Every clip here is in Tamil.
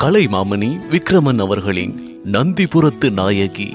கலைமாமணி விக்ரமன் அவர்களின் நந்திபுரத்து நாயகி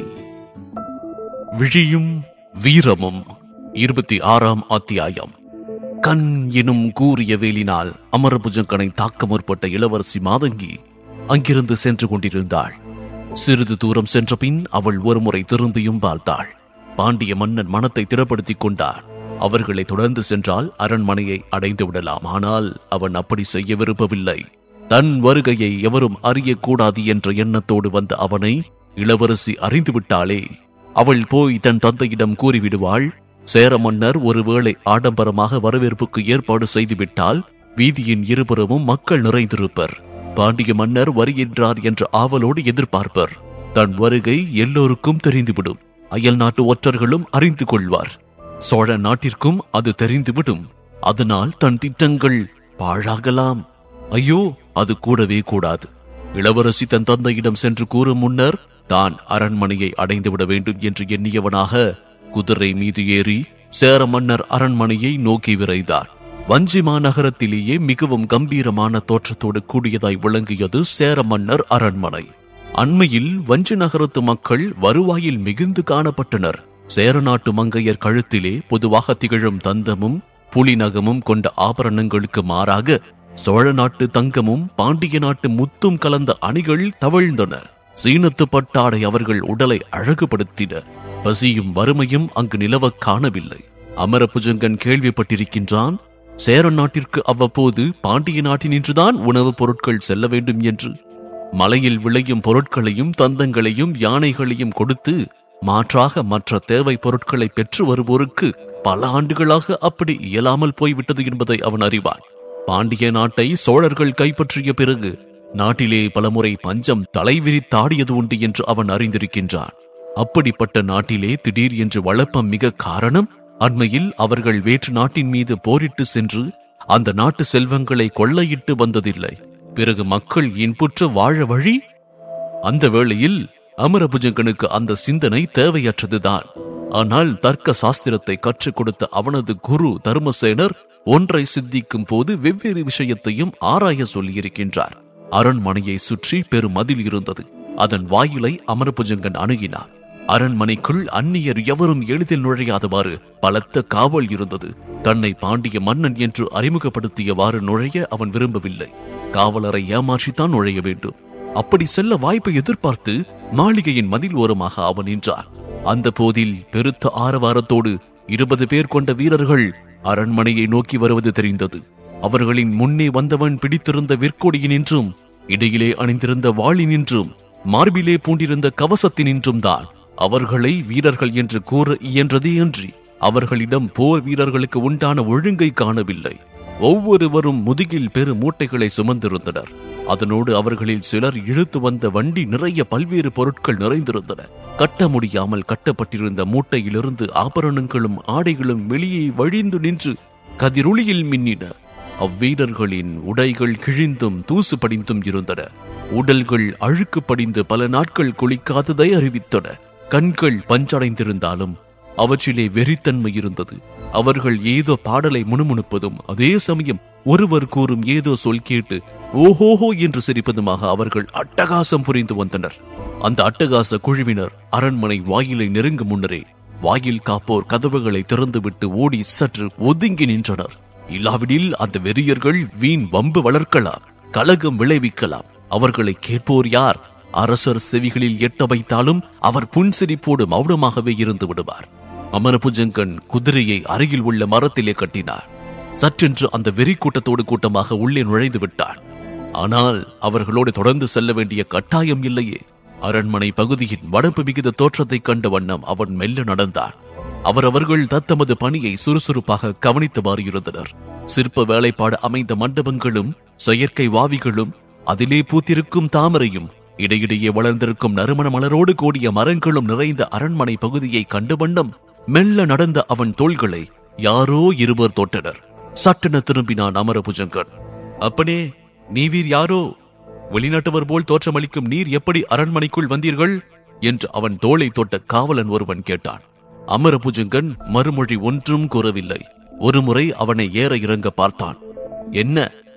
விழியும் வீரமும் இருபத்தி ஆறாம் அத்தியாயம் கண் எனும் கூறிய வேலினால் அமரபுஜங்கனை தாக்க முற்பட்ட இளவரசி மாதங்கி அங்கிருந்து சென்று கொண்டிருந்தாள் சிறிது தூரம் சென்ற பின் அவள் ஒருமுறை திரும்பியும் பார்த்தாள் பாண்டிய மன்னன் மனத்தை திடப்படுத்திக் கொண்டார் அவர்களை தொடர்ந்து சென்றால் அரண்மனையை அடைந்து விடலாம் ஆனால் அவன் அப்படி செய்ய விரும்பவில்லை தன் வருகையை எவரும் அறியக்கூடாது என்ற எண்ணத்தோடு வந்த அவனை இளவரசி அறிந்துவிட்டாளே அவள் போய் தன் தந்தையிடம் கூறிவிடுவாள் சேர மன்னர் ஒருவேளை ஆடம்பரமாக வரவேற்புக்கு ஏற்பாடு செய்துவிட்டால் வீதியின் இருபுறமும் மக்கள் நிறைந்திருப்பர் பாண்டிய மன்னர் வருகின்றார் என்ற ஆவலோடு எதிர்பார்ப்பர் தன் வருகை எல்லோருக்கும் தெரிந்துவிடும் அயல் நாட்டு ஒற்றர்களும் அறிந்து கொள்வார் சோழ நாட்டிற்கும் அது தெரிந்துவிடும் அதனால் தன் திட்டங்கள் பாழாகலாம் ஐயோ அது கூடவே கூடாது இளவரசி தன் தந்தையிடம் சென்று கூறும் முன்னர் தான் அரண்மனையை அடைந்துவிட வேண்டும் என்று எண்ணியவனாக குதிரை மீது ஏறி சேர மன்னர் அரண்மனையை நோக்கி விரைந்தார் வஞ்சி மாநகரத்திலேயே மிகவும் கம்பீரமான தோற்றத்தோடு கூடியதாய் விளங்கியது சேர மன்னர் அரண்மனை அண்மையில் வஞ்சி நகரத்து மக்கள் வருவாயில் மிகுந்து காணப்பட்டனர் சேர நாட்டு மங்கையர் கழுத்திலே பொதுவாக திகழும் தந்தமும் புலிநகமும் கொண்ட ஆபரணங்களுக்கு மாறாக சோழ நாட்டு தங்கமும் பாண்டிய நாட்டு முத்தும் கலந்த அணிகள் தவழ்ந்தன சீனத்து பட்டாடை அவர்கள் உடலை அழகுபடுத்தின பசியும் வறுமையும் அங்கு நிலவக் காணவில்லை அமரபுஜங்கன் கேள்விப்பட்டிருக்கின்றான் சேர நாட்டிற்கு அவ்வப்போது பாண்டிய நாட்டினின்றுதான் உணவுப் பொருட்கள் செல்ல வேண்டும் என்று மலையில் விளையும் பொருட்களையும் தந்தங்களையும் யானைகளையும் கொடுத்து மாற்றாக மற்ற தேவை பொருட்களை பெற்று வருவோருக்கு பல ஆண்டுகளாக அப்படி இயலாமல் போய்விட்டது என்பதை அவன் அறிவான் பாண்டிய நாட்டை சோழர்கள் கைப்பற்றிய பிறகு நாட்டிலே பலமுறை பஞ்சம் தலைவிரித்தாடியது உண்டு என்று அவன் அறிந்திருக்கின்றான் அப்படிப்பட்ட நாட்டிலே திடீர் என்று வளப்பம் மிக காரணம் அண்மையில் அவர்கள் வேற்று நாட்டின் மீது போரிட்டு சென்று அந்த நாட்டு செல்வங்களை கொள்ளையிட்டு வந்ததில்லை பிறகு மக்கள் இன்புற்று வாழ வழி அந்த வேளையில் அமரபுஜங்கனுக்கு அந்த சிந்தனை தேவையற்றதுதான் ஆனால் தர்க்க சாஸ்திரத்தை கற்றுக் கொடுத்த அவனது குரு தர்மசேனர் ஒன்றை சித்திக்கும் போது வெவ்வேறு விஷயத்தையும் ஆராய சொல்லியிருக்கின்றார் அரண்மனையை சுற்றி பெரும் மதில் இருந்தது அதன் வாயிலை அமரபுஜங்கன் அணுகினார் அரண்மனைக்குள் அந்நியர் எவரும் எளிதில் நுழையாதவாறு பலத்த காவல் இருந்தது தன்னை பாண்டிய மன்னன் என்று அறிமுகப்படுத்தியவாறு நுழைய அவன் விரும்பவில்லை காவலரை ஏமாற்றித்தான் நுழைய வேண்டும் அப்படி செல்ல வாய்ப்பை எதிர்பார்த்து மாளிகையின் மதில் ஓரமாக அவன் நின்றார் அந்த போதில் பெருத்த ஆரவாரத்தோடு இருபது பேர் கொண்ட வீரர்கள் அரண்மனையை நோக்கி வருவது தெரிந்தது அவர்களின் முன்னே வந்தவன் பிடித்திருந்த விற்கொடியினின்றும் இடையிலே அணிந்திருந்த வாளினின்றும் மார்பிலே பூண்டிருந்த கவசத்தினின்றும் தான் அவர்களை வீரர்கள் என்று கூற இயன்றதே அன்றி அவர்களிடம் போர் வீரர்களுக்கு உண்டான ஒழுங்கை காணவில்லை ஒவ்வொருவரும் முதுகில் பெரு மூட்டைகளை சுமந்திருந்தனர் அதனோடு அவர்களில் சிலர் இழுத்து வந்த வண்டி நிறைய பல்வேறு பொருட்கள் நிறைந்திருந்தன கட்ட முடியாமல் கட்டப்பட்டிருந்த மூட்டையிலிருந்து ஆபரணங்களும் ஆடைகளும் வெளியே வழிந்து நின்று கதிரொளியில் மின்னின அவ்வீரர்களின் உடைகள் கிழிந்தும் தூசு படிந்தும் இருந்தன உடல்கள் அழுக்கு படிந்து பல நாட்கள் குளிக்காததை அறிவித்தன கண்கள் பஞ்சடைந்திருந்தாலும் அவற்றிலே வெறித்தன்மை இருந்தது அவர்கள் ஏதோ பாடலை முணுமுணுப்பதும் அதே சமயம் ஒருவர் கூறும் ஏதோ சொல் கேட்டு ஓஹோஹோ என்று சிரிப்பதுமாக அவர்கள் அட்டகாசம் புரிந்து வந்தனர் அந்த அட்டகாச குழுவினர் அரண்மனை வாயிலை நெருங்கும் முன்னரே வாயில் காப்போர் கதவுகளை திறந்துவிட்டு ஓடி சற்று ஒதுங்கி நின்றனர் இல்லாவிடில் அந்த வெறியர்கள் வீண் வம்பு வளர்க்கலாம் கலகம் விளைவிக்கலாம் அவர்களை கேட்போர் யார் அரசர் செவிகளில் எட்ட வைத்தாலும் அவர் புன்சிரிப்போடு மௌனமாகவே இருந்து விடுவார் அமரபுஜங்கன் குதிரையை அருகில் உள்ள மரத்திலே கட்டினார் சற்றென்று அந்த வெறி கூட்டத்தோடு கூட்டமாக உள்ளே நுழைந்து விட்டான் ஆனால் அவர்களோடு தொடர்ந்து செல்ல வேண்டிய கட்டாயம் இல்லையே அரண்மனை பகுதியின் வடப்பு மிகுந்த தோற்றத்தைக் கண்ட வண்ணம் அவன் மெல்ல நடந்தான் அவரவர்கள் தத்தமது பணியை சுறுசுறுப்பாக கவனித்தவாறு இருந்தனர் சிற்ப வேலைப்பாடு அமைந்த மண்டபங்களும் செயற்கை வாவிகளும் அதிலே பூத்திருக்கும் தாமரையும் இடையிடையே வளர்ந்திருக்கும் நறுமண மலரோடு கூடிய மரங்களும் நிறைந்த அரண்மனை பகுதியை கண்ட வண்ணம் மெல்ல நடந்த அவன் தோள்களை யாரோ இருவர் தொட்டனர் சட்டென திரும்பினான் அமரபுஜங்கன் அப்பனே நீ வீர் யாரோ வெளிநாட்டவர் போல் தோற்றமளிக்கும் நீர் எப்படி அரண்மனைக்குள் வந்தீர்கள் என்று அவன் தோளை தொட்ட காவலன் ஒருவன் கேட்டான் அமரபுஜங்கன் மறுமொழி ஒன்றும் கூறவில்லை ஒருமுறை அவனை ஏற இறங்க பார்த்தான் என்ன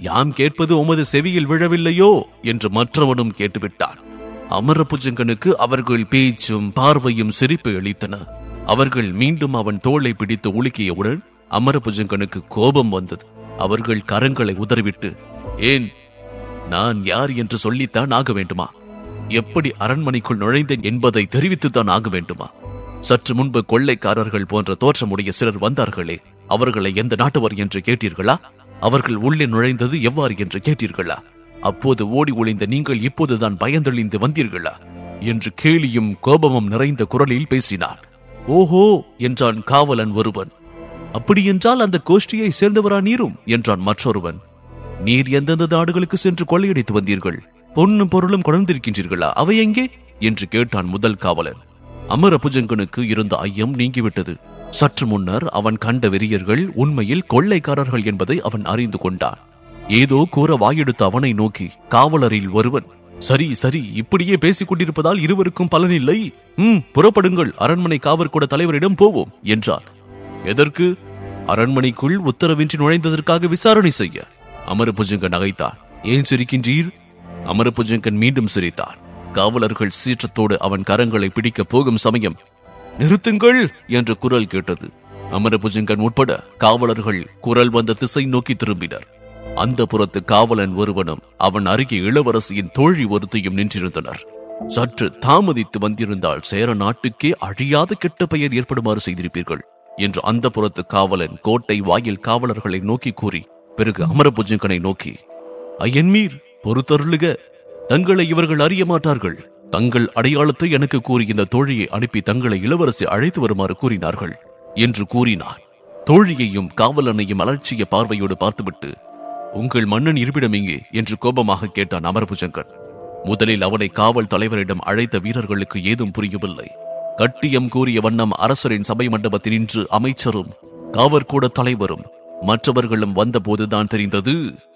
யாம் கேட்பது உமது செவியில் விழவில்லையோ என்று மற்றவனும் கேட்டுவிட்டான் அமரபுஜங்கனுக்கு அவர்கள் பேச்சும் பார்வையும் சிரிப்பை அளித்தன அவர்கள் மீண்டும் அவன் தோளை பிடித்து உலுக்கியவுடன் அமரபுஜங்கனுக்கு கோபம் வந்தது அவர்கள் கரங்களை உதறிவிட்டு ஏன் நான் யார் என்று சொல்லித்தான் ஆக வேண்டுமா எப்படி அரண்மனைக்குள் நுழைந்தேன் என்பதை தெரிவித்துத்தான் ஆக வேண்டுமா சற்று முன்பு கொள்ளைக்காரர்கள் போன்ற தோற்றமுடைய சிலர் வந்தார்களே அவர்களை எந்த நாட்டவர் என்று கேட்டீர்களா அவர்கள் உள்ளே நுழைந்தது எவ்வாறு என்று கேட்டீர்களா அப்போது ஓடி ஒளிந்த நீங்கள் இப்போதுதான் பயந்தெளிந்து வந்தீர்களா என்று கேலியும் கோபமும் நிறைந்த குரலில் பேசினான் ஓஹோ என்றான் காவலன் ஒருவன் அப்படியென்றால் அந்த கோஷ்டியை சேர்ந்தவரா நீரும் என்றான் மற்றொருவன் நீர் எந்தெந்த நாடுகளுக்கு சென்று கொள்ளையடித்து வந்தீர்கள் பொன்னும் பொருளும் கொண்டிருக்கின்றீர்களா அவை எங்கே என்று கேட்டான் முதல் காவலன் அமரபுஜங்கனுக்கு இருந்த ஐயம் நீங்கிவிட்டது சற்று முன்னர் அவன் கண்ட வெறியர்கள் உண்மையில் கொள்ளைக்காரர்கள் என்பதை அவன் அறிந்து கொண்டான் ஏதோ கூற வாயெடுத்த அவனை நோக்கி காவலரில் ஒருவன் சரி சரி இப்படியே பேசிக் கொண்டிருப்பதால் இருவருக்கும் பலனில்லை ம் புறப்படுங்கள் அரண்மனை காவற்கூட தலைவரிடம் போவோம் என்றான் எதற்கு அரண்மனைக்குள் உத்தரவின்றி நுழைந்ததற்காக விசாரணை செய்ய அமரபுஜங்கன் நகைத்தான் ஏன் சிரிக்கின்றீர் அமரபுஜங்கன் மீண்டும் சிரித்தான் காவலர்கள் சீற்றத்தோடு அவன் கரங்களை பிடிக்கப் போகும் சமயம் நிறுத்துங்கள் என்ற குரல் கேட்டது அமரபுஜங்கன் உட்பட காவலர்கள் குரல் வந்த திசை நோக்கி திரும்பினர் அந்த புறத்து காவலன் ஒருவனும் அவன் அருகே இளவரசியின் தோழி ஒருத்தையும் நின்றிருந்தனர் சற்று தாமதித்து வந்திருந்தால் சேர நாட்டுக்கே அழியாத கெட்ட பெயர் ஏற்படுமாறு செய்திருப்பீர்கள் என்று அந்த புறத்து காவலன் கோட்டை வாயில் காவலர்களை நோக்கி கூறி பிறகு அமரபுஜங்கனை நோக்கி ஐயன்மீர் பொறுத்தருளுக தங்களை இவர்கள் அறிய மாட்டார்கள் தங்கள் அடையாளத்தை எனக்கு கூறி இந்த தோழியை அனுப்பி தங்களை இளவரசி அழைத்து வருமாறு கூறினார்கள் என்று கூறினார் தோழியையும் காவலனையும் அலட்சிய பார்வையோடு பார்த்துவிட்டு உங்கள் மன்னன் இருப்பிடம் எங்கே என்று கோபமாக கேட்டான் அமரபுஜங்கன் முதலில் அவனை காவல் தலைவரிடம் அழைத்த வீரர்களுக்கு ஏதும் புரியவில்லை கட்டியம் கூறிய வண்ணம் அரசரின் சபை மண்டபத்தில் நின்று அமைச்சரும் காவற்கூட தலைவரும் மற்றவர்களும் வந்தபோதுதான் தெரிந்தது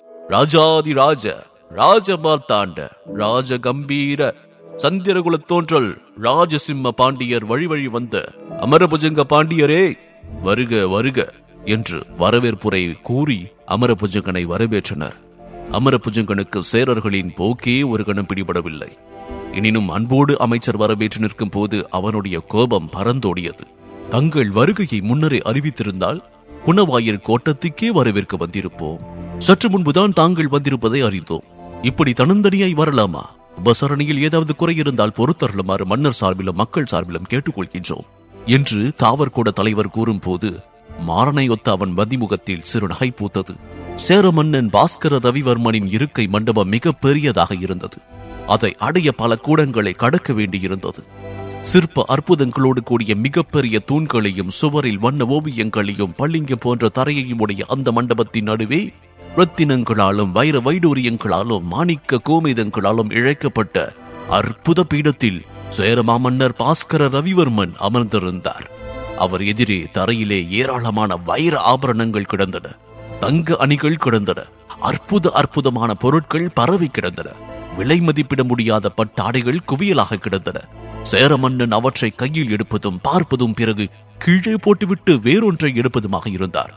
ராஜாதி ராஜ ராஜமார்த்தாண்ட ராஜ கம்பீர சந்திரகுலத் தோன்றல் ராஜசிம்ம பாண்டியர் வழி வழி வந்த அமரபுஜங்க பாண்டியரே வருக வருக என்று வரவேற்புரை கூறி அமரபுஜங்கனை வரவேற்றனர் அமரபுஜங்கனுக்கு சேரர்களின் போக்கே ஒரு கணம் பிடிபடவில்லை எனினும் அன்போடு அமைச்சர் வரவேற்று நிற்கும் போது அவனுடைய கோபம் பறந்தோடியது தங்கள் வருகையை முன்னரே அறிவித்திருந்தால் குணவாயர் கோட்டத்துக்கே வரவேற்க வந்திருப்போம் சற்று முன்புதான் தாங்கள் வந்திருப்பதை அறிந்தோம் இப்படி தனந்தனியாய் வரலாமா உபசரணையில் ஏதாவது குறை இருந்தால் பொறுத்தருளுமாறு மன்னர் சார்பிலும் மக்கள் சார்பிலும் கேட்டுக்கொள்கின்றோம் என்று காவற்கூட தலைவர் கூறும்போது மாறனை ஒத்த அவன் மதிமுகத்தில் சிறு நகை பூத்தது சேர மன்னன் பாஸ்கர ரவிவர்மனின் இருக்கை மண்டபம் மிக பெரியதாக இருந்தது அதை அடைய பல கூடங்களை கடக்க வேண்டியிருந்தது சிற்ப அற்புதங்களோடு கூடிய மிகப்பெரிய தூண்களையும் சுவரில் வண்ண ஓவியங்களையும் பளிங்கு போன்ற தரையையும் உடைய அந்த மண்டபத்தின் நடுவே ரத்தினங்களாலும் வைர வைடூரியங்களாலும் மாணிக்க கோமேதங்களாலும் இழைக்கப்பட்ட அற்புத பீடத்தில் சேரமாமன்னர் பாஸ்கர ரவிவர்மன் அமர்ந்திருந்தார் அவர் எதிரே தரையிலே ஏராளமான வைர ஆபரணங்கள் கிடந்தன தங்க அணிகள் கிடந்தன அற்புத அற்புதமான பொருட்கள் பரவி கிடந்தன விலை மதிப்பிட முடியாத பட்டாடைகள் குவியலாக கிடந்தன சேர மன்னன் அவற்றை கையில் எடுப்பதும் பார்ப்பதும் பிறகு கீழே போட்டுவிட்டு வேறொன்றை எடுப்பதுமாக இருந்தார்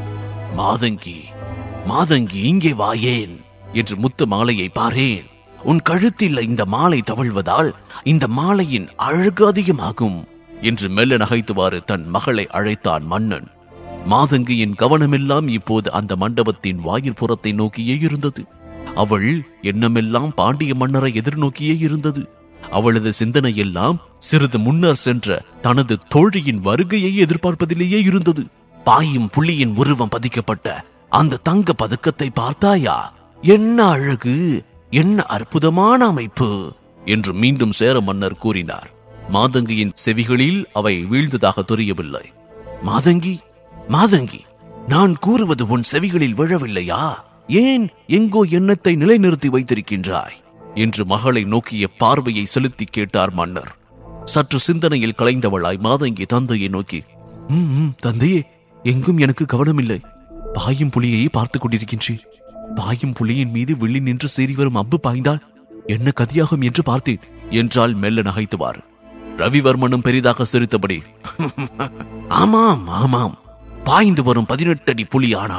மாதங்கி மாதங்கி இங்கே வாயேன் என்று முத்து மாலையை பாரேன் உன் கழுத்தில் இந்த மாலை தவழ்வதால் இந்த மாலையின் அழகு அதிகமாகும் என்று மெல்ல நகைத்துவாறு தன் மகளை அழைத்தான் மன்னன் மாதங்கியின் கவனமெல்லாம் இப்போது அந்த மண்டபத்தின் வாயில் புறத்தை நோக்கியே இருந்தது அவள் எண்ணமெல்லாம் பாண்டிய மன்னரை எதிர்நோக்கியே இருந்தது அவளது சிந்தனையெல்லாம் சிறிது முன்னர் சென்ற தனது தோழியின் வருகையை எதிர்பார்ப்பதிலேயே இருந்தது பாயும் புள்ளியின் உருவம் பதிக்கப்பட்ட அந்த தங்க பதக்கத்தை பார்த்தாயா என்ன அழகு என்ன அற்புதமான அமைப்பு என்று மீண்டும் சேர மன்னர் கூறினார் மாதங்கியின் செவிகளில் அவை வீழ்ந்ததாக தெரியவில்லை மாதங்கி மாதங்கி நான் கூறுவது உன் செவிகளில் விழவில்லையா ஏன் எங்கோ எண்ணத்தை நிலைநிறுத்தி வைத்திருக்கின்றாய் என்று மகளை நோக்கிய பார்வையை செலுத்தி கேட்டார் மன்னர் சற்று சிந்தனையில் கலைந்தவளாய் மாதங்கி தந்தையை நோக்கி "ம், ம், தந்தையே எங்கும் எனக்கு கவனமில்லை பாயும் புலியை பார்த்துக் கொண்டிருக்கின்றேன் பாயும் புலியின் மீது வில்லி நின்று சீறி வரும் அம்பு பாய்ந்தால் என்ன கதியாகும் என்று பார்த்தேன் என்றால் மெல்ல நகைத்துவார் ரவிவர்மனும் பெரிதாக சிரித்தபடி ஆமாம் ஆமாம் பாய்ந்து வரும் பதினெட்டு அடி புலி ஆனாலும்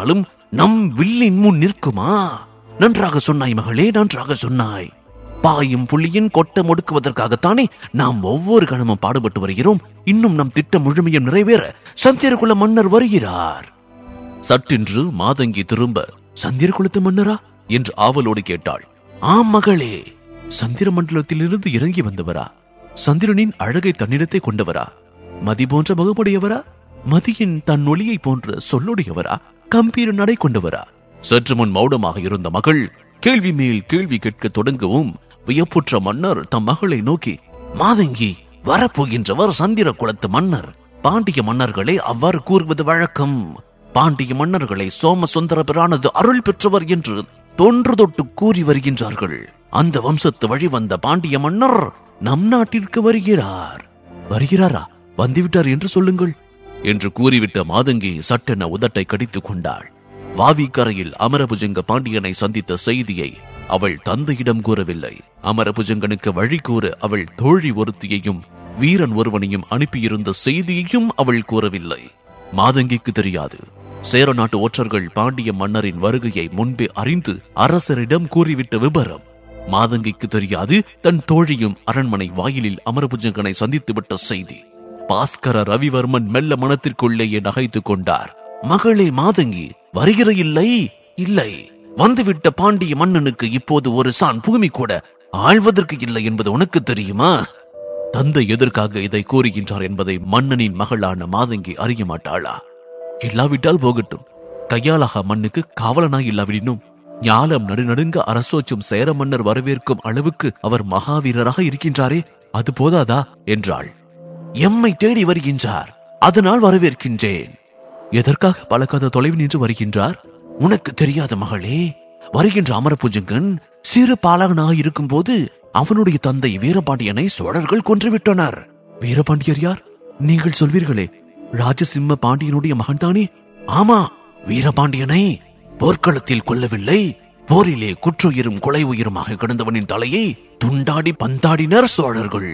நம் வில்லின் முன் நிற்குமா நன்றாக சொன்னாய் மகளே நன்றாக சொன்னாய் பாயும் புள்ளியின் கொட்டம் ஒடுக்குவதற்காகத்தானே நாம் ஒவ்வொரு கணமும் பாடுபட்டு வருகிறோம் இன்னும் நம் திட்டம் முழுமையும் நிறைவேற சந்திரகுல மன்னர் வருகிறார் சட்டென்று மாதங்கி திரும்ப சந்திரகுலத்து மன்னரா என்று ஆவலோடு கேட்டாள் ஆம் மகளே சந்திர மண்டலத்திலிருந்து இறங்கி வந்தவரா சந்திரனின் அழகை தன்னிடத்தை கொண்டவரா மதி போன்ற முகமுடையவரா மதியின் தன் ஒளியை போன்ற சொல்லுடையவரா கம்பீர நடை கொண்டவரா சற்று முன் மௌனமாக இருந்த மகள் கேள்வி மேல் கேள்வி கேட்க தொடங்கவும் வியப்புற்ற மன்னர் தம் மகளை நோக்கி மாதங்கி வரப்போகின்றவர் சந்திர குலத்து மன்னர் பாண்டிய மன்னர்களே அவ்வாறு கூறுவது வழக்கம் பாண்டிய மன்னர்களை சோமசுந்தர பிரானது அருள் பெற்றவர் என்று தொன்று தொட்டு கூறி வருகின்றார்கள் அந்த வம்சத்து வழிவந்த பாண்டிய மன்னர் நம் நாட்டிற்கு வருகிறார் வருகிறாரா வந்துவிட்டார் என்று சொல்லுங்கள் என்று கூறிவிட்ட மாதங்கி சட்டென உதட்டை கடித்துக் கொண்டாள் வாவிக்கரையில் அமரபுஜங்க பாண்டியனை சந்தித்த செய்தியை அவள் தந்தையிடம் கூறவில்லை அமரபுஜங்கனுக்கு வழி கூற அவள் தோழி ஒருத்தியையும் வீரன் ஒருவனையும் அனுப்பியிருந்த செய்தியையும் அவள் கூறவில்லை மாதங்கிக்கு தெரியாது சேர நாட்டு ஒற்றர்கள் பாண்டிய மன்னரின் வருகையை முன்பே அறிந்து அரசரிடம் கூறிவிட்ட விபரம் மாதங்கிக்கு தெரியாது தன் தோழியும் அரண்மனை வாயிலில் அமரபுஜங்கனை சந்தித்துவிட்ட செய்தி பாஸ்கர ரவிவர்மன் மெல்ல மனத்திற்குள்ளேயே நகைத்துக் கொண்டார் மகளே மாதங்கி வருகிற இல்லை இல்லை வந்துவிட்ட பாண்டிய மன்னனுக்கு இப்போது ஒரு சான் பூமி கூட ஆழ்வதற்கு இல்லை என்பது உனக்கு தெரியுமா தந்தை எதற்காக இதை கூறுகின்றார் என்பதை மன்னனின் மகளான மாதங்கி அறிய மாட்டாளா இல்லாவிட்டால் போகட்டும் கையாளக மண்ணுக்கு காவலனாய் இல்லாவிடினும் ஞாலம் நடுநடுங்க அரசோச்சும் சேர மன்னர் வரவேற்கும் அளவுக்கு அவர் மகாவீரராக இருக்கின்றாரே அது போதாதா என்றாள் எம்மை தேடி வருகின்றார் அதனால் வரவேற்கின்றேன் எதற்காக பல கத தொலைவில் நின்று வருகின்றார் உனக்கு தெரியாத மகளே வருகின்ற அமரபுஜங்கன் சிறு பாலகனாக இருக்கும்போது அவனுடைய தந்தை வீரபாண்டியனை சோழர்கள் கொன்றுவிட்டனர் வீரபாண்டியர் யார் நீங்கள் சொல்வீர்களே ராஜசிம்ம பாண்டியனுடைய மகன்தானே ஆமா வீரபாண்டியனை போர்க்களத்தில் கொல்லவில்லை போரிலே குற்றுயிரும் கொலை உயிருமாக கிடந்தவனின் தலையை துண்டாடி பந்தாடினர் சோழர்கள்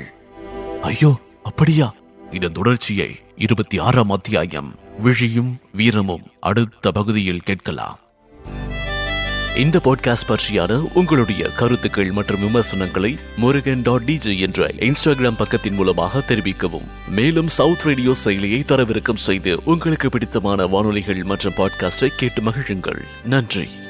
ஐயோ அப்படியா இதன் தொடர்ச்சியை இருபத்தி ஆறாம் அத்தியாயம் விழியும் வீரமும் அடுத்த பகுதியில் கேட்கலாம் இந்த பாட்காஸ்ட் பற்றியான உங்களுடைய கருத்துக்கள் மற்றும் விமர்சனங்களை முருகன் டாட் டிஜே என்ற இன்ஸ்டாகிராம் பக்கத்தின் மூலமாக தெரிவிக்கவும் மேலும் சவுத் ரேடியோ செயலியை தரவிறக்கம் செய்து உங்களுக்கு பிடித்தமான வானொலிகள் மற்றும் பாட்காஸ்டை கேட்டு மகிழுங்கள் நன்றி